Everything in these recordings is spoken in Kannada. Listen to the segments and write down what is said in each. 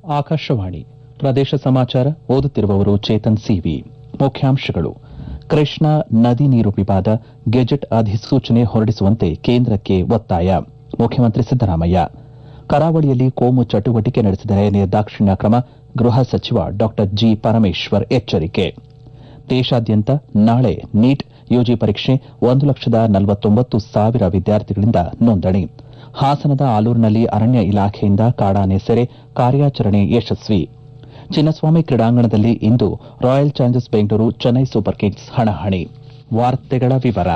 ಆಕಾಶವಾಣಿ ಪ್ರದೇಶ ಸಮಾಚಾರ ಓದುತ್ತಿರುವವರು ಚೇತನ್ ಸಿವಿ ಮುಖ್ಯಾಂಶಗಳು ಕೃಷ್ಣಾ ನದಿ ನೀರು ವಿವಾದ ಗೆಜೆಟ್ ಅಧಿಸೂಚನೆ ಹೊರಡಿಸುವಂತೆ ಕೇಂದ್ರಕ್ಕೆ ಒತ್ತಾಯ ಮುಖ್ಯಮಂತ್ರಿ ಸಿದ್ದರಾಮಯ್ಯ ಕರಾವಳಿಯಲ್ಲಿ ಕೋಮು ಚಟುವಟಿಕೆ ನಡೆಸಿದರೆ ನಿರ್ದಾಕ್ಷಿಣ್ಯ ಕ್ರಮ ಗೃಹ ಸಚಿವ ಡಾ ಜಿ ಪರಮೇಶ್ವರ್ ಎಚ್ಚರಿಕೆ ದೇಶಾದ್ಯಂತ ನಾಳೆ ನೀಟ್ ಯುಜಿ ಪರೀಕ್ಷೆ ಒಂದು ಲಕ್ಷದ ನಲವತ್ತೊಂಬತ್ತು ಸಾವಿರ ವಿದ್ಯಾರ್ಥಿಗಳಿಂದ ನೋಂದಣಿ ಹಾಸನದ ಆಲೂರಿನಲ್ಲಿ ಅರಣ್ಯ ಇಲಾಖೆಯಿಂದ ಕಾಡಾನೆ ಸೆರೆ ಕಾರ್ಯಾಚರಣೆ ಯಶಸ್ವಿ ಚಿನ್ನಸ್ವಾಮಿ ಕ್ರೀಡಾಂಗಣದಲ್ಲಿ ಇಂದು royal Challengers Bengaluru Chennai super Kings ಹಣಾಹಣಿ ವಾರ್ತೆಗಳ ವಿವರ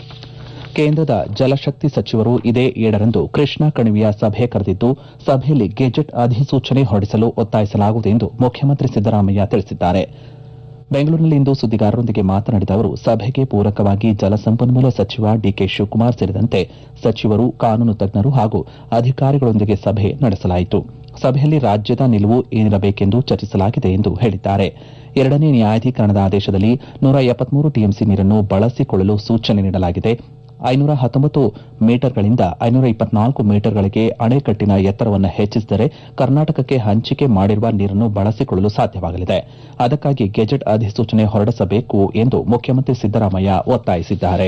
ಕೇಂದ್ರದ ಜಲಶಕ್ತಿ ಸಚಿವರು ಇದೇ ಏಳರಂದು ಕೃಷ್ಣಾ ಕಣಿವೆಯ ಸಭೆ ಕರೆದಿದ್ದು ಸಭೆಯಲ್ಲಿ ಗೆಜೆಟ್ ಅಧಿಸೂಚನೆ ಹೊರಡಿಸಲು ಒತ್ತಾಯಿಸಲಾಗುವುದು ಎಂದು ಮುಖ್ಯಮಂತ್ರಿ ಸಿದ್ದರಾಮಯ್ಯ ತಿಳಿಸಿದ್ದಾರೆ ಬೆಂಗಳೂರಿನಲ್ಲಿಂದು ಸುದ್ದಿಗಾರರೊಂದಿಗೆ ಮಾತನಾಡಿದ ಅವರು ಸಭೆಗೆ ಪೂರಕವಾಗಿ ಜಲಸಂಪನ್ಮೂಲ ಸಚಿವ ಡಿಕೆ ಶಿವಕುಮಾರ್ ಸೇರಿದಂತೆ ಸಚಿವರು ಕಾನೂನು ತಜ್ಞರು ಹಾಗೂ ಅಧಿಕಾರಿಗಳೊಂದಿಗೆ ಸಭೆ ನಡೆಸಲಾಯಿತು ಸಭೆಯಲ್ಲಿ ರಾಜ್ಯದ ನಿಲುವು ಏನಿರಬೇಕೆಂದು ಚರ್ಚಿಸಲಾಗಿದೆ ಎಂದು ಹೇಳಿದ್ದಾರೆ ಎರಡನೇ ನ್ಯಾಯಾಧೀಕರಣದ ಆದೇಶದಲ್ಲಿ ನೂರ ಎಪ್ಪತ್ಮೂರು ಟಿಎಂಸಿ ನೀರನ್ನು ಬಳಸಿಕೊಳ್ಳಲು ಸೂಚನೆ ನೀಡಲಾಗಿದೆ ಐನೂರ ಹತ್ತೊಂಬತ್ತು ಮೀಟರ್ಗಳಿಂದ ಐನೂರ ಇಪ್ಪತ್ನಾಲ್ಕು ಮೀಟರ್ಗಳಿಗೆ ಅಣೆಕಟ್ಟಿನ ಎತ್ತರವನ್ನು ಹೆಚ್ಚಿಸಿದರೆ ಕರ್ನಾಟಕಕ್ಕೆ ಹಂಚಿಕೆ ಮಾಡಿರುವ ನೀರನ್ನು ಬಳಸಿಕೊಳ್ಳಲು ಸಾಧ್ಯವಾಗಲಿದೆ ಅದಕ್ಕಾಗಿ ಗೆಜೆಟ್ ಅಧಿಸೂಚನೆ ಹೊರಡಿಸಬೇಕು ಎಂದು ಮುಖ್ಯಮಂತ್ರಿ ಸಿದ್ದರಾಮಯ್ಯ ಒತ್ತಾಯಿಸಿದ್ದಾರೆ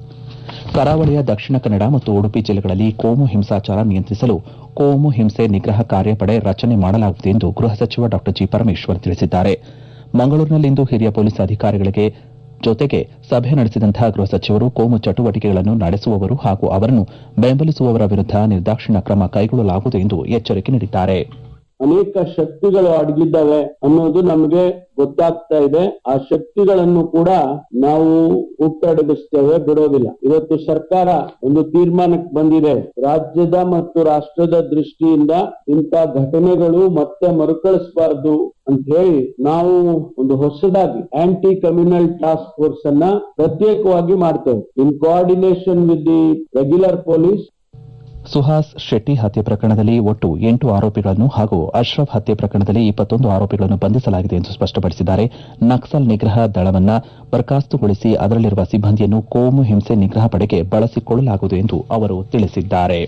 ಕರಾವಳಿಯ ದಕ್ಷಿಣ ಕನ್ನಡ ಮತ್ತು ಉಡುಪಿ ಜಿಲ್ಲೆಗಳಲ್ಲಿ ಕೋಮು ಹಿಂಸಾಚಾರ ನಿಯಂತ್ರಿಸಲು ಕೋಮು ಹಿಂಸೆ ನಿಗ್ರಹ ಕಾರ್ಯಪಡೆ ರಚನೆ ಮಾಡಲಾಗುವುದು ಎಂದು ಗೃಹ ಸಚಿವ ಡಾ ಜಿ ಪರಮೇಶ್ವರ್ ತಿಳಿಸಿದ್ದಾರೆ ಮಂಗಳೂರಿನಲ್ಲಿಂದು ಹಿರಿಯ ಪೊಲೀಸ್ ಅಧಿಕಾರಿಗಳಿಗೆ ಜೊತೆಗೆ ಸಭೆ ನಡೆಸಿದಂತಹ ಗೃಹ ಸಚಿವರು ಕೋಮು ಚಟುವಟಿಕೆಗಳನ್ನು ನಡೆಸುವವರು ಹಾಗೂ ಅವರನ್ನು ಬೆಂಬಲಿಸುವವರ ವಿರುದ್ದ ನಿರ್ದಾಕ್ಷಿಣ್ಯ ಕ್ರಮ ಕೈಗೊಳ್ಳಲಾಗುವುದು ಎಂದು ಎಚ್ಚರಿಕೆ ನೀಡಿದ್ದಾರೆ ಅನೇಕ ಶಕ್ತಿಗಳು ಅಡಗಿದ್ದಾವೆ ಅನ್ನೋದು ನಮಗೆ ಗೊತ್ತಾಗ್ತಾ ಇದೆ ಆ ಶಕ್ತಿಗಳನ್ನು ಕೂಡ ನಾವು ಹುಟ್ಟಡಗಿಸ್ತೇವೆ ಬಿಡೋದಿಲ್ಲ ಇವತ್ತು ಸರ್ಕಾರ ಒಂದು ತೀರ್ಮಾನಕ್ಕೆ ಬಂದಿದೆ ರಾಜ್ಯದ ಮತ್ತು ರಾಷ್ಟ್ರದ ದೃಷ್ಟಿಯಿಂದ ಇಂಥ ಘಟನೆಗಳು ಮತ್ತೆ ಮರುಕಳಿಸಬಾರದು ಅಂತ ಹೇಳಿ ನಾವು ಒಂದು ಹೊಸದಾಗಿ ಆಂಟಿ ಕಮ್ಯುನಲ್ ಟಾಸ್ಕ್ ಫೋರ್ಸ್ ಅನ್ನ ಪ್ರತ್ಯೇಕವಾಗಿ ಮಾಡ್ತೇವೆ in coordination with the regular police Suhas Shetty ಹತ್ಯೆ ಪ್ರಕರಣದಲ್ಲಿ ಒಟ್ಟು ಎಂಟು ಆರೋಪಿಗಳನ್ನು ಹಾಗೂ ಅಶ್ರಫ್ ಹತ್ಯೆ ಪ್ರಕರಣದಲ್ಲಿ ಇಪ್ಪತ್ತೊಂದು ಆರೋಪಿಗಳನ್ನು ಬಂಧಿಸಲಾಗಿದೆ ಎಂದು ಸ್ಪಷ್ಟಪಡಿಸಿದ್ದಾರೆ ನಕ್ಸಲ್ ನಿಗ್ರಹ ದಳವನ್ನ ಬರ್ಖಾಸ್ತುಗೊಳಿಸಿ ಅದರಲ್ಲಿರುವ ಸಿಬ್ಬಂದಿಯನ್ನು ಕೋಮು ಹಿಂಸೆ ನಿಗ್ರಹ ಪಡೆಗೆ ಬಳಸಿಕೊಳ್ಳಲಾಗುವುದು ಎಂದು ಅವರು ತಿಳಿಸಿದ್ದಾರೆ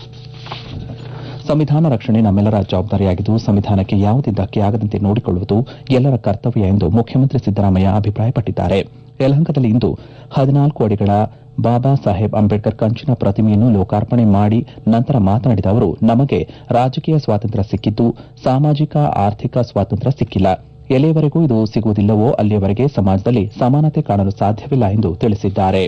ಸಂವಿಧಾನ ರಕ್ಷಣೆ ನಮ್ಮೆಲ್ಲರ ಜವಾಬ್ದಾರಿಯಾಗಿದ್ದು ಸಂವಿಧಾನಕ್ಕೆ ಯಾವುದೇ ಧಕ್ಕೆಯಾಗದಂತೆ ನೋಡಿಕೊಳ್ಳುವುದು ಎಲ್ಲರ ಕರ್ತವ್ಯ ಎಂದು ಮುಖ್ಯಮಂತ್ರಿ ಸಿದ್ದರಾಮಯ್ಯ ಅಭಿಪ್ರಾಯಪಟ್ಟಿದ್ದಾರೆ ಯಲಹಂಕದಲ್ಲಿ ಇಂದು ಹದಿನಾಲ್ಕು ಅಡಿಗಳ ಬಾಬಾ ಸಾಹೇಬ್ ಅಂಬೇಡ್ಕರ್ ಕಂಚಿನ ಪ್ರತಿಮೆಯನ್ನು ಲೋಕಾರ್ಪಣೆ ಮಾಡಿ ನಂತರ ಮಾತನಾಡಿದ ಅವರು ನಮಗೆ ರಾಜಕೀಯ ಸ್ವಾತಂತ್ರ್ಯ ಸಿಕ್ಕಿದ್ದು ಸಾಮಾಜಿಕ ಆರ್ಥಿಕ ಸ್ವಾತಂತ್ರ್ಯ ಸಿಕ್ಕಿಲ್ಲ ಎಲ್ಲಿಯವರೆಗೂ ಇದು ಸಿಗುವುದಿಲ್ಲವೋ ಅಲ್ಲಿಯವರೆಗೆ ಸಮಾಜದಲ್ಲಿ ಸಮಾನತೆ ಕಾಣಲು ಸಾಧ್ಯವಿಲ್ಲ ಎಂದು ತಿಳಿಸಿದ್ದಾರೆ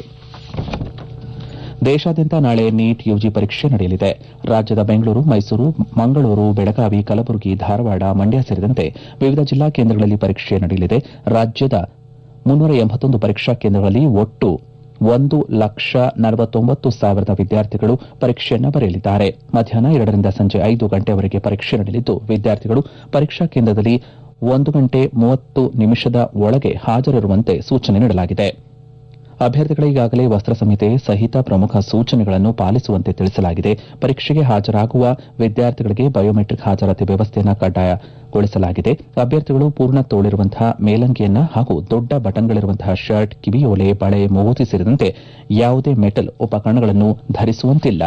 ದೇಶಾದ್ಯಂತ ನಾಳೆ ನೀಟ್ ಯುಜಿ ಪರೀಕ್ಷೆ ನಡೆಯಲಿದೆ ರಾಜ್ಯದ ಬೆಂಗಳೂರು ಮೈಸೂರು ಮಂಗಳೂರು ಬೆಳಗಾವಿ ಕಲಬುರಗಿ ಧಾರವಾಡ ಮಂಡ್ಯ ಸೇರಿದಂತೆ ವಿವಿಧ ಜಿಲ್ಲಾ ಕೇಂದ್ರಗಳಲ್ಲಿ ಪರೀಕ್ಷೆ ನಡೆಯಲಿದೆ ರಾಜ್ಯದ ಮುನ್ನೂರ ಎಂಬತ್ತೊಂದು ಪರೀಕ್ಷಾ ಕೇಂದ್ರಗಳಲ್ಲಿ ಒಟ್ಟು ಒಂದು ಲಕ್ಷ ನಲವತ್ತೊಂಬತ್ತು ಸಾವಿರದ ವಿದ್ಯಾರ್ಥಿಗಳು ಪರೀಕ್ಷೆಯನ್ನು ಬರೆಯಲಿದ್ದಾರೆ ಮಧ್ಯಾಹ್ನ ಎರಡರಿಂದ ಸಂಜೆ ಐದು ಗಂಟೆವರೆಗೆ ಪರೀಕ್ಷೆ ನಡೆಯಲಿದ್ದು ವಿದ್ಯಾರ್ಥಿಗಳು ಪರೀಕ್ಷಾ ಕೇಂದ್ರದಲ್ಲಿ ಒಂದು ಗಂಟೆ ಮೂವತ್ತು ನಿಮಿಷದ ಒಳಗೆ ಹಾಜರಿರುವಂತೆ ಸೂಚನೆ ನೀಡಲಾಗಿದೆ ಅಭ್ಯರ್ಥಿಗಳ ಈಗಾಗಲೇ ವಸ್ತ್ರ ಸಂಹಿತೆ ಸಹಿತ ಪ್ರಮುಖ ಸೂಚನೆಗಳನ್ನು ಪಾಲಿಸುವಂತೆ ತಿಳಿಸಲಾಗಿದೆ ಪರೀಕ್ಷೆಗೆ ಹಾಜರಾಗುವ ವಿದ್ಯಾರ್ಥಿಗಳಿಗೆ ಬಯೋಮೆಟ್ರಿಕ್ ಹಾಜರಾತಿ ವ್ಯವಸ್ಥೆಯನ್ನು ಕಡ್ಡಾಯಗೊಳಿಸಲಾಗಿದೆ ಅಭ್ಯರ್ಥಿಗಳು ಪೂರ್ಣ ತೋಳಿರುವಂತಹ ಮೇಲಂಗಿಯನ್ನ ಹಾಗೂ ದೊಡ್ಡ ಬಟನ್ಗಳಿರುವಂತಹ ಶರ್ಟ್ ಕಿವಿಯೋಲೆ ಬಳೆ ಮೂಗುತಿ ಸೇರಿದಂತೆ ಯಾವುದೇ ಮೆಟಲ್ ಉಪಕರಣಗಳನ್ನು ಧರಿಸುವಂತಿಲ್ಲ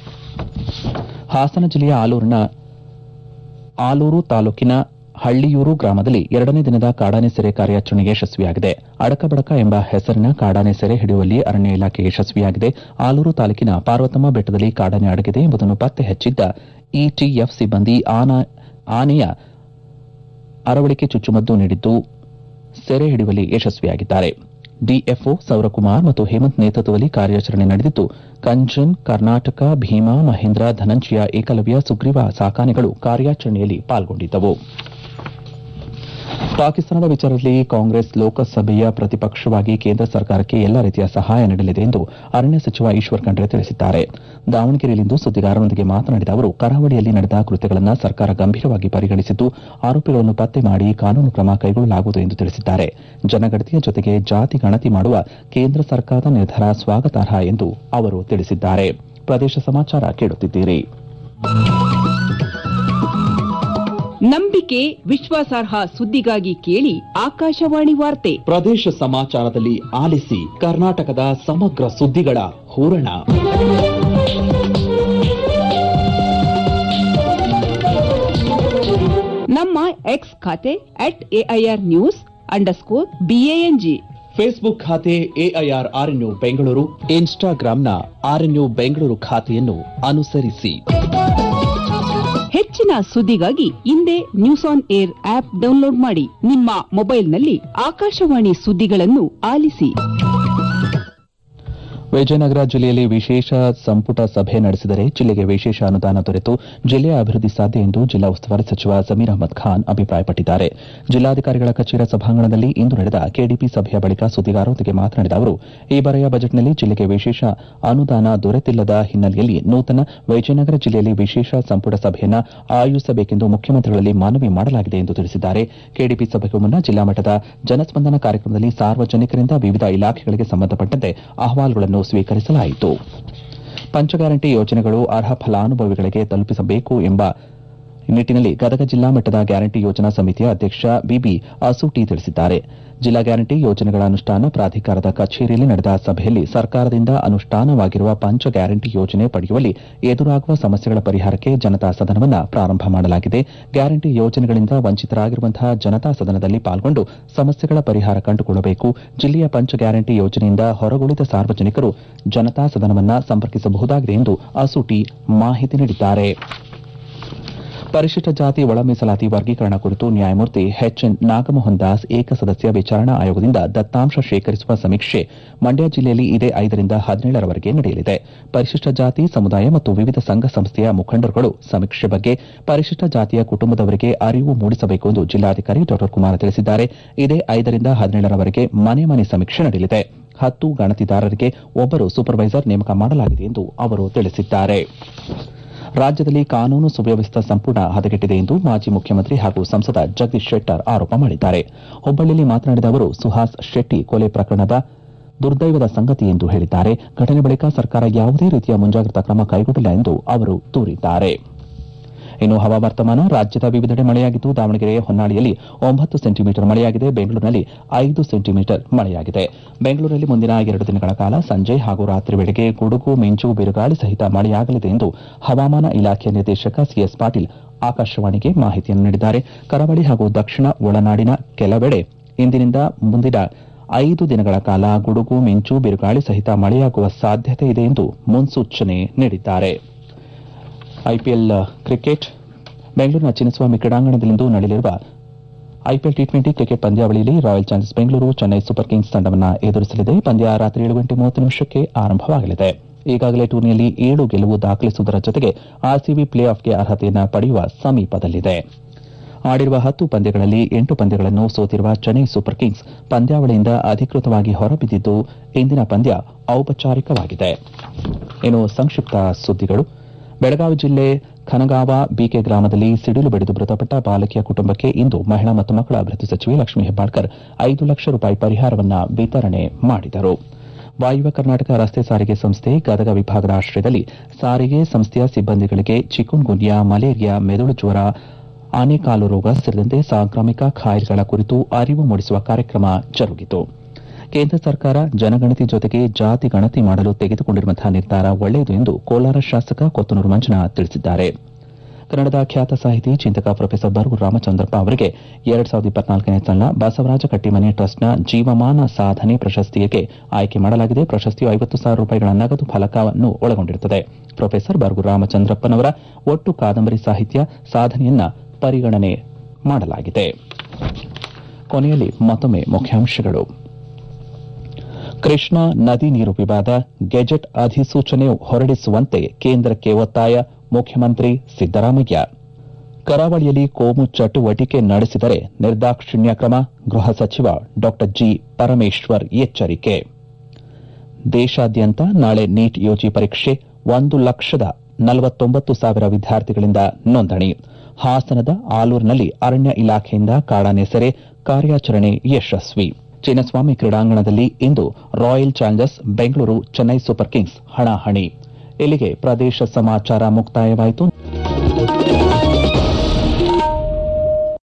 ಹಾಸನ ಜಿಲ್ಲೆಯ ಆಲೂರಿನ ಆಲೂರು ತಾಲೂಕಿನ ಹಳ್ಳಿಯೂರು ಗ್ರಾಮದಲ್ಲಿ ಎರಡನೇ ದಿನದ ಕಾಡಾನೆ ಸೆರೆ ಕಾರ್ಯಾಚರಣೆ ಯಶಸ್ವಿಯಾಗಿದೆ ಅಡಕಬಡಕ ಎಂಬ ಹೆಸರಿನ ಕಾಡಾನೆ ಸೆರೆ ಹಿಡಿಯುವಲ್ಲಿ ಅರಣ್ಯ ಇಲಾಖೆ ಯಶಸ್ವಿಯಾಗಿದೆ ಆಲೂರು ತಾಲೂಕಿನ ಪಾರ್ವತಮ್ಮ ಬೆಟ್ಟದಲ್ಲಿ ಕಾಡಾನೆ ಅಡಗಿದೆ ಎಂಬುದನ್ನು ಪತ್ತೆ ಹಚ್ಚಿದ್ದ ಇಟಿಎಫ್ ಸಿಬ್ಬಂದಿ ಆನೆಯ ಅರವಳಿಕೆ ಚುಚ್ಚುಮದ್ದು ನೀಡಿದ್ದು ಸೆರೆ ಹಿಡಿಯುವಲ್ಲಿ ಯಶಸ್ವಿಯಾಗಿದ್ದಾರೆ ಡಿಎಫ್ಒ ಸೌರಕುಮಾರ್ ಮತ್ತು ಹೇಮಂತ್ ನೇತೃತ್ವದಲ್ಲಿ ಕಾರ್ಯಾಚರಣೆ ನಡೆದಿದ್ದು ಕಂಚನ್ ಕರ್ನಾಟಕ ಭೀಮಾ ಮಹೇಂದ್ರ ಧನಂಜಯ ಏಕಲವ್ಯ ಸುಗ್ರೀವ ಸಾಕಾನೆಗಳು ಕಾರ್ಯಾಚರಣೆಯಲ್ಲಿ ಪಾಲ್ಗೊಂಡಿದ್ದವು ಪಾಕಿಸ್ತಾನದ ವಿಚಾರದಲ್ಲಿ ಕಾಂಗ್ರೆಸ್ ಲೋಕಸಭೆಯ ಪ್ರತಿಪಕ್ಷವಾಗಿ ಕೇಂದ್ರ ಸರ್ಕಾರಕ್ಕೆ ಎಲ್ಲ ರೀತಿಯ ಸಹಾಯ ನೀಡಲಿದೆ ಎಂದು ಅರಣ್ಯ ಸಚಿವ ಈಶ್ವರ್ ಖಂಡ್ರೆ ತಿಳಿಸಿದ್ದಾರೆ ದಾವಣಗೆರೆಯಲ್ಲಿಂದು ಸುದ್ದಿಗಾರರೊಂದಿಗೆ ಮಾತನಾಡಿದ ಅವರು ಕರಾವಳಿಯಲ್ಲಿ ನಡೆದ ಕೃತ್ಯಗಳನ್ನು ಸರ್ಕಾರ ಗಂಭೀರವಾಗಿ ಪರಿಗಣಿಸಿದ್ದು ಆರೋಪಿಗಳನ್ನು ಪತ್ತೆ ಮಾಡಿ ಕಾನೂನು ಕ್ರಮ ಕೈಗೊಳ್ಳಲಾಗುವುದು ಎಂದು ತಿಳಿಸಿದ್ದಾರೆ ಜನಗಣತಿಯ ಜೊತೆಗೆ ಜಾತಿ ಗಣತಿ ಮಾಡುವ ಕೇಂದ್ರ ಸರ್ಕಾರದ ನಿರ್ಧಾರ ಸ್ವಾಗತಾರ್ಹ ಎಂದು ಅವರು ತಿಳಿಸಿದ್ದಾರೆ ಪ್ರದೇಶ ಸಮಾಚಾರ ಕೇಳುತ್ತಿದ್ದೀರಿ ನಂಬಿಕೆ ವಿಶ್ವಾಸಾರ್ಹ ಸುದ್ದಿಗಾಗಿ ಕೇಳಿ ಆಕಾಶವಾಣಿ ವಾರ್ತೆ ಪ್ರದೇಶ ಸಮಾಚಾರದಲ್ಲಿ ಆಲಿಸಿ ಕರ್ನಾಟಕದ ಸಮಗ್ರ ಸುದ್ದಿಗಳ ಹೂರಣ ನಮ್ಮ ಎಕ್ಸ್ ಖಾತೆ at AIR news underscore BANG Facebook ಖಾತೆ ಎಐಆರ್ ಆರ್ಎನ್ಯು ಬೆಂಗಳೂರು ಇನ್ಸ್ಟಾಗ್ರಾಂನ ಆರ್ಎನ್ಯು ಬೆಂಗಳೂರು ಖಾತೆಯನ್ನು ಅನುಸರಿಸಿ ಹೆಚ್ಚಿನ ಸುದ್ದಿಗಾಗಿ ಹಿಂದೆ news on air app download ಮಾಡಿ ನಿಮ್ಮ ಮೊಬೈಲ್ನಲ್ಲಿ ಆಕಾಶವಾಣಿ ಸುದ್ದಿಗಳನ್ನು ಆಲಿಸಿ ವಿಜಯನಗರ ಜಿಲ್ಲೆಯಲ್ಲಿ ವಿಶೇಷ ಸಂಪುಟ ಸಭೆ ನಡೆಸಿದರೆ ಜಿಲ್ಲೆಗೆ ವಿಶೇಷ ಅನುದಾನ ದೊರೆತು ಜಿಲ್ಲೆಯ ಅಭಿವೃದ್ಧಿ ಸಾಧ್ಯ ಎಂದು ಜಿಲ್ಲಾ ಉಸ್ತುವಾರಿ ಸಚಿವ ಸಮೀರ್ ಅಹಮದ್ ಖಾನ್ ಅಭಿಪ್ರಾಯಪಟ್ಟಿದ್ದಾರೆ ಜಿಲ್ಲಾಧಿಕಾರಿಗಳ ಕಚೇರಿ ಸಭಾಂಗಣದಲ್ಲಿ ಇಂದು ನಡೆದ ಕೆಡಿಪಿ ಸಭೆಯ ಬಳಿಕ ಸುದ್ದಿಗಾರರೊಂದಿಗೆ ಮಾತನಾಡಿದ ಅವರು ಈ ಬಾರಿಯ ಬಜೆಟ್ನಲ್ಲಿ ಜಿಲ್ಲೆಗೆ ವಿಶೇಷ ಅನುದಾನ ದೊರೆತಿಲ್ಲದ ಹಿನ್ನೆಲೆಯಲ್ಲಿ ನೂತನ ವಿಜಯನಗರ ಜಿಲ್ಲೆಯಲ್ಲಿ ವಿಶೇಷ ಸಂಪುಟ ಸಭೆಯನ್ನು ಆಯೋಜಿಸಬೇಕೆಂದು ಮುಖ್ಯಮಂತ್ರಿಗಳಲ್ಲಿ ಮನವಿ ಮಾಡಲಾಗಿದೆ ಎಂದು ತಿಳಿಸಿದ್ದಾರೆ ಕೆಡಿಪಿ ಸಭೆಗೂ ಮುನ್ನ ಜಿಲ್ಲಾ ಮಟ್ಟದ ಜನಸ್ಪಂದನ ಕಾರ್ಯಕ್ರಮದಲ್ಲಿ ಸಾರ್ವಜನಿಕರಿಂದ ವಿವಿಧ ಇಲಾಖೆಗಳಿಗೆ ಸಂಬಂಧಪಟ್ಟಂತೆ ಅಹವಾಲುಗಳನ್ನು ಸ್ವೀಕರಿಸಲಾಯಿತು ಪಂಚಗ್ಯಾರಂಟಿ ಯೋಜನೆಗಳು ಅರ್ಹ ಫಲಾನುಭವಿಗಳಿಗೆ ತಲುಪಿಸಬೇಕು ಎಂಬ ನಿಟ್ಟಿನಲ್ಲಿ ಗದಗ ಜಿಲ್ಲಾ ಮಟ್ಟದ ಗ್ಯಾರಂಟಿ ಯೋಜನಾ ಸಮಿತಿಯ ಅಧ್ಯಕ್ಷ ಬಿಬಿ ಅಸೂಟಿ ತಿಳಿಸಿದ್ದಾರೆ ಜಿಲ್ಲಾ ಗ್ಯಾರಂಟಿ ಯೋಜನೆಗಳ ಅನುಷ್ಠಾನ ಪ್ರಾಧಿಕಾರದ ಕಚೇರಿಯಲ್ಲಿ ನಡೆದ ಸಭೆಯಲ್ಲಿ ಸರ್ಕಾರದಿಂದ ಅನುಷ್ಠಾನವಾಗಿರುವ ಪಂಚ ಗ್ಯಾರಂಟಿ ಯೋಜನೆ ಪಡೆಯುವಲ್ಲಿ ಎದುರಾಗುವ ಸಮಸ್ಯೆಗಳ ಪರಿಹಾರಕ್ಕೆ ಜನತಾ ಸದನವನ್ನು ಪ್ರಾರಂಭ ಮಾಡಲಾಗಿದೆ ಗ್ಯಾರಂಟಿ ಯೋಜನೆಗಳಿಂದ ವಂಚಿತರಾಗಿರುವಂತಹ ಜನತಾ ಸದನದಲ್ಲಿ ಪಾಲ್ಗೊಂಡು ಸಮಸ್ಯೆಗಳ ಪರಿಹಾರ ಕಂಡುಕೊಳ್ಳಬೇಕು ಜಿಲ್ಲೆಯ ಪಂಚ ಗ್ಯಾರಂಟಿ ಯೋಜನೆಯಿಂದ ಹೊರಗುಳಿದ ಸಾರ್ವಜನಿಕರು ಜನತಾ ಸದನವನ್ನು ಸಂಪರ್ಕಿಸಬಹುದಾಗಿದೆ ಎಂದು ಅಸೂಟಿ ಮಾಹಿತಿ ನೀಡಿದ್ದಾರೆ ಪರಿಶಿಷ್ಟ ಜಾತಿ ಒಳ ಮೀಸಲಾತಿ ವರ್ಗೀಕರಣ ಕುರಿತು ನ್ಯಾಯಮೂರ್ತಿ ಎಚ್ಎನ್ ನಾಗಮೋಹನ್ ದಾಸ್ ಏಕಸದಸ್ಯ ವಿಚಾರಣಾ ಆಯೋಗದಿಂದ ದತ್ತಾಂಶ ಶೇಖರಿಸುವ ಸಮೀಕ್ಷೆ ಮಂಡ್ಯ ಜಿಲ್ಲೆಯಲ್ಲಿ ಇದೇ ಐದರಿಂದ ಹದಿನೇಳರವರೆಗೆ ನಡೆಯಲಿದೆ ಪರಿಶಿಷ್ಟ ಜಾತಿ ಸಮುದಾಯ ಮತ್ತು ವಿವಿಧ ಸಂಘ ಸಂಸ್ಥೆಯ ಮುಖಂಡರುಗಳು ಸಮೀಕ್ಷೆ ಬಗ್ಗೆ ಪರಿಶಿಷ್ಟ ಜಾತಿಯ ಕುಟುಂಬದವರಿಗೆ ಅರಿವು ಮೂಡಿಸಬೇಕು ಎಂದು ಜಿಲ್ಲಾಧಿಕಾರಿ ಡಾ ಕುಮಾರ ತಿಳಿಸಿದ್ದಾರೆ ಇದೇ ಐದರಿಂದ ಹದಿನೇಳರವರೆಗೆ ಮನೆ ಮನೆ ಸಮೀಕ್ಷೆ ನಡೆಯಲಿದೆ ಹತ್ತು ಗಣತಿದಾರರಿಗೆ ಒಬ್ಬರು ಸೂಪರ್ವೈಸರ್ ನೇಮಕ ಮಾಡಲಾಗಿದೆ ಎಂದು ಅವರು ತಿಳಿಸಿದ್ದಾರೆ ರಾಜ್ಯದಲ್ಲಿ ಕಾನೂನು ಸುವ್ಯವಸ್ಥೆ ಸಂಪೂರ್ಣ ಹದಗೆಟ್ಟಿದೆ ಎಂದು ಮಾಜಿ ಮುಖ್ಯಮಂತ್ರಿ ಹಾಗೂ ಸಂಸದ ಜಗದೀಶ್ ಶೆಟ್ಟರ್ ಆರೋಪ ಮಾಡಿದ್ದಾರೆ ಹುಬ್ಬಳ್ಳಿಯಲ್ಲಿ ಮಾತನಾಡಿದ ಅವರು ಸುಹಾಸ್ ಶೆಟ್ಟಿ ಕೊಲೆ ಪ್ರಕರಣದ ದುರ್ದೈವದ ಸಂಗತಿ ಎಂದು ಹೇಳಿದ್ದಾರೆ ಘಟನೆ ಬಳಿಕ ಸರ್ಕಾರ ಯಾವುದೇ ರೀತಿಯ ಮುಂಜಾಗ್ರತಾ ಕ್ರಮ ಕೈಗೊಂಡಿಲ್ಲ ಎಂದು ಅವರು ದೂರಿದ್ದಾರೆ ಇನ್ನು ಹವಾವರ್ತಮಾನ ರಾಜ್ಯದ ವಿವಿಧೆಡೆ ಮಳೆಯಾಗಿದ್ದು ದಾವಣಗೆರೆ ಹೊನ್ನಾಳಿಯಲ್ಲಿ ಒಂಬತ್ತು ಸೆಂಟಿಮೀಟರ್ ಮಳೆಯಾಗಿದೆ ಬೆಂಗಳೂರಿನಲ್ಲಿ ಐದು ಸೆಂಟಿಮೀಟರ್ ಮಳೆಯಾಗಿದೆ ಬೆಂಗಳೂರಲ್ಲಿ ಮುಂದಿನ ಎರಡು ದಿನಗಳ ಕಾಲ ಸಂಜೆ ಹಾಗೂ ರಾತ್ರಿ ವೇಳೆಗೆ ಗುಡುಗು ಮಿಂಚು ಬಿರುಗಾಳಿ ಸಹಿತ ಮಳೆಯಾಗಲಿದೆ ಎಂದು ಹವಾಮಾನ ಇಲಾಖೆ ನಿರ್ದೇಶಕ ಸಿಎಸ್ ಪಾಟೀಲ್ ಆಕಾಶವಾಣಿಗೆ ಮಾಹಿತಿಯನ್ನು ನೀಡಿದ್ದಾರೆ ಕರಾವಳಿ ಹಾಗೂ ದಕ್ಷಿಣ ಒಳನಾಡಿನ ಕೆಲವೆಡೆ ಇಂದಿನಿಂದ ಮುಂದಿನ ಐದು ದಿನಗಳ ಕಾಲ ಗುಡುಗು ಮಿಂಚು ಬಿರುಗಾಳಿ ಸಹಿತ ಮಳೆಯಾಗುವ ಸಾಧ್ಯತೆ ಇದೆ ಎಂದು ಮುನ್ಸೂಚನೆ ನೀಡಿದ್ದಾರೆ ಐಪಿಎಲ್ ಕ್ರಿಕೆಟ್ ಬೆಂಗಳೂರಿನ ಚಿನ್ನಸ್ವಾಮಿ ಕ್ರೀಡಾಂಗಣದಲ್ಲಿಂದು ನಡೆಯಲಿರುವ ಐಪಿಎಲ್ ಟಿ ಟ್ವೆಂಟಿ ಕ್ರಿಕೆಟ್ ಪಂದ್ಯಾವಳಿಯಲ್ಲಿ royal Challengers Bengaluru Chennai super kings ತಂಡವನ್ನು ಎದುರಿಸಲಿದೆ ಪಂದ್ಯ ರಾತ್ರಿ ಏಳು ಗಂಟೆ ಮೂವತ್ತು ನಿಮಿಷಕ್ಕೆ ಆರಂಭವಾಗಲಿದೆ ಈಗಾಗಲೇ ಟೂರ್ನಿಯಲ್ಲಿ ಏಳು ಗೆಲುವು ದಾಖಲಿಸುವುದರ ಜೊತೆಗೆ ಆರ್ಸಿಬಿ ಪ್ಲೇ ಆಫ್ಗೆ ಅರ್ಹತೆಯನ್ನು ಪಡೆಯುವ ಸಮೀಪದಲ್ಲಿದೆ ಆಡಿರುವ ಹತ್ತು ಪಂದ್ಯಗಳಲ್ಲಿ ಎಂಟು ಪಂದ್ಯಗಳನ್ನು ಸೋತಿರುವ ಚೆನ್ನೈ ಸೂಪರ್ ಕಿಂಗ್ಸ್ ಪಂದ್ಯಾವಳಿಯಿಂದ ಅಧಿಕೃತವಾಗಿ ಹೊರಬಿದ್ದಿದ್ದು ಇಂದಿನ ಪಂದ್ಯ ಔಪಚಾರಿಕವಾಗಿದೆ ಇನ್ನು ಸಂಕ್ಷಿಪ್ತ ಸುದ್ದಿಗಳು ಬೆಳಗಾವಿ ಜಿಲ್ಲೆ ಖನಗಾವ ಬಿಕೆ ಗ್ರಾಮದಲ್ಲಿ ಸಿಡಿಲು ಬಡಿದು ಮೃತಪಟ್ಟ ಬಾಲಕಿಯ ಕುಟುಂಬಕ್ಕೆ ಇಂದು ಮಹಿಳಾ ಮತ್ತು ಮಕ್ಕಳ ಅಭಿವೃದ್ಧಿ ಸಚಿವೆ ಲಕ್ಷ್ಮೀ ಹೆಬ್ಬಾಳ್ಕರ್ ಐದು ಲಕ್ಷ ರೂಪಾಯಿ ಪರಿಹಾರವನ್ನ ವಿತರಣೆ ಮಾಡಿದರು ವಾಯುವ್ಯ ಕರ್ನಾಟಕ ರಸ್ತೆ ಸಾರಿಗೆ ಸಂಸ್ಥೆ ಗದಗ ವಿಭಾಗದ ಆಶ್ರಯದಲ್ಲಿ ಸಾರಿಗೆ ಸಂಸ್ಥೆಯ ಸಿಬ್ಬಂದಿಗಳಿಗೆ ಚಿಕುನ್ಗುನ್ಯಾ ಮಲೇರಿಯಾ ಮೆದುಳು ಜ್ವರ ಆನೆಕಾಲು ರೋಗ ಸೇರಿದಂತೆ ಸಾಂಕ್ರಾಮಿಕ ಕಾಯಿಲೆಗಳ ಕುರಿತು ಅರಿವು ಮೂಡಿಸುವ ಕಾರ್ಯಕ್ರಮ ಜರುಗಿತು ಕೇಂದ್ರ ಸರ್ಕಾರ ಜನಗಣತಿ ಜೊತೆಗೆ ಜಾತಿ ಗಣತಿ ಮಾಡಲು ತೆಗೆದುಕೊಂಡಿರುವಂತಹ ನಿರ್ಧಾರ ಒಳ್ಳೆಯದು ಎಂದು ಕೋಲಾರ ಶಾಸಕ ಕೊತ್ತನೂರು ಮಂಜುನಾಥ್ ತಿಳಿಸಿದ್ದಾರೆ ಕನ್ನಡದ ಖ್ಯಾತ ಸಾಹಿತಿ ಚಿಂತಕ ಪ್ರೊಫೆಸರ್ ಬರಗೂರು ರಾಮಚಂದ್ರಪ್ಪ ಅವರಿಗೆ ಎರಡ್ ಸಾವಿರದ ಇಪ್ಪತ್ನಾಲ್ಕನೇ ಸಾಲಿನ ಬಸವರಾಜ ಕಟ್ಟಿಮನೆ ಟ್ರಸ್ಟ್ನ ಜೀವಮಾನ ಸಾಧನೆ ಪ್ರಶಸ್ತಿಗೆ ಆಯ್ಕೆ ಮಾಡಲಾಗಿದೆ ಪ್ರಶಸ್ತಿಯು ಐವತ್ತು ಸಾವಿರ ರೂಪಾಯಿಗಳ ನಗದು ಫಲಕವನ್ನು ಒಳಗೊಂಡಿರುತ್ತದೆ ಪ್ರೊಫೆಸರ್ ಬರಗೂರು ರಾಮಚಂದ್ರಪ್ಪನವರ ಒಟ್ಟು ಕಾದಂಬರಿ ಸಾಹಿತ್ಯ ಸಾಧನೆಯನ್ನ ಪರಿಗಣನೆ ಮಾಡಲಾಗಿದೆ ಕೊನೆಯಲ್ಲಿ ಮತ್ತೊಮ್ಮೆ ಮುಖ್ಯಾಂಶಗಳು ಕೃಷ್ಣಾ ನದಿ ನೀರು ವಿವಾದ ಗೆಜೆಟ್ ಅಧಿಸೂಚನೆ ಹೊರಡಿಸುವಂತೆ ಕೇಂದ್ರಕ್ಕೆ ಒತ್ತಾಯ ಮುಖ್ಯಮಂತ್ರಿ ಸಿದ್ದರಾಮಯ್ಯ ಕರಾವಳಿಯಲ್ಲಿ ಕೋಮು ಚಟುವಟಿಕೆ ನಡೆಸಿದರೆ ನಿರ್ದಾಕ್ಷಿಣ್ಯ ಕ್ರಮ ಗೃಹ ಸಚಿವ ಡಾ ಜಿ ಪರಮೇಶ್ವರ್ ಎಚ್ಚರಿಕೆ ದೇಶಾದ್ಯಂತ ನಾಳೆ ನೀಟ್ ಯುಜಿ ಪರೀಕ್ಷೆ ಒಂದು ಲಕ್ಷದ ನಲವತ್ತೊಂಬತ್ತು ಸಾವಿರ ವಿದ್ಯಾರ್ಥಿಗಳಿಂದ ನೋಂದಣಿ ಹಾಸನದ ಆಲೂರಿನಲ್ಲಿ ಅರಣ್ಯ ಇಲಾಖೆಯಿಂದ ಕಾಡಾನೆಸರೆ ಕಾರ್ಯಾಚರಣೆ ಯಶಸ್ವಿ ಚಿನ್ನಸ್ವಾಮಿ ಕ್ರೀಡಾಂಗಣದಲ್ಲಿ ಇಂದು royal Challengers Bengaluru Chennai super Kings ಹಣಾಹಣಿ ಇಲ್ಲಿಗೆ ಪ್ರದೇಶ ಸಮಾಚಾರ ಮುಕ್ತಾಯವಾಯಿತು